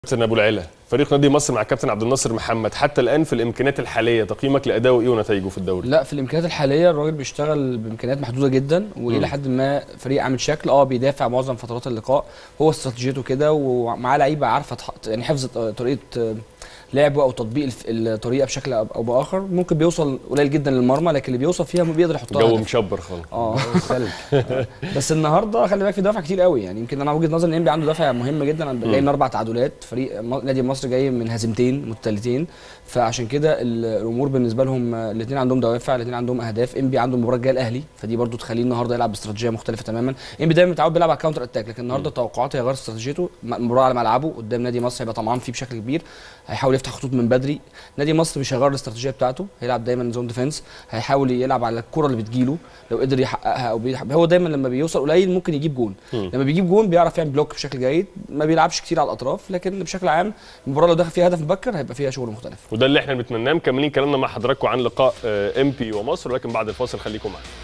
كابتن ابو العلا فريق نادي مصر مع كابتن عبد الناصر محمد حتى الان في الامكانيات الحاليه تقييمك لادائه ايه ونتائجه في الدوري لا في الامكانيات الحاليه الراجل بيشتغل بامكانيات محدوده جدا والى حد ما فريق عامل شكل اه بيدافع معظم فترات اللقاء هو استراتيجيته كده ومعاه لعيبه عارفه تح- يعني حفظ طريقه لعبه او تطبيق الف- الطريقه بشكل او باخر ممكن بيوصل قليل جدا للمرمى لكن اللي بيوصل فيها بيقدر يحطها جو هدف. مشبر خالص اه بس النهارده خلي بالك في دوافع كتير قوي يعني يمكن انا وجهه نظري ان انبي عنده دافع مهم جدا أنا جاي من اربع تعادلات فريق م- نادي مصر جاي من هزيمتين متتاليتين فعشان كده ال- الامور بالنسبه لهم الاثنين عندهم دوافع الاثنين عندهم اهداف انبي عنده المباراه الجايه الاهلي فدي برده تخليه النهارده يلعب باستراتيجيه مختلفه تماما انبي دايما متعود بيلعب على الكاونتر اتاك لكن النهارده توقعاتي هيغير استراتيجيته م- المباراه على ملعبه قدام نادي مصر هيبقى طمعان فيه بشكل كبير هيحاول يفتح خطوط من بدري نادي مصر مش هيغير الاستراتيجيه بتاعته هيلعب دايما زون ديفense هيحاول يلعب على الكره اللي بتجيله لو قدر يحققها او بيحب هو دايما لما بيوصل قليل ممكن يجيب جون مم. لما بيجيب جون بيعرف يعمل بلوك بشكل جيد ما بيلعبش كتير على الاطراف لكن بشكل عام المباراه لو دخل فيها هدف مبكر هيبقى فيها شغل مختلف وده اللي احنا بنتمناه مكملين كلامنا مع حضراتكم عن لقاء ام بي ومصر ولكن بعد الفاصل خليكم معانا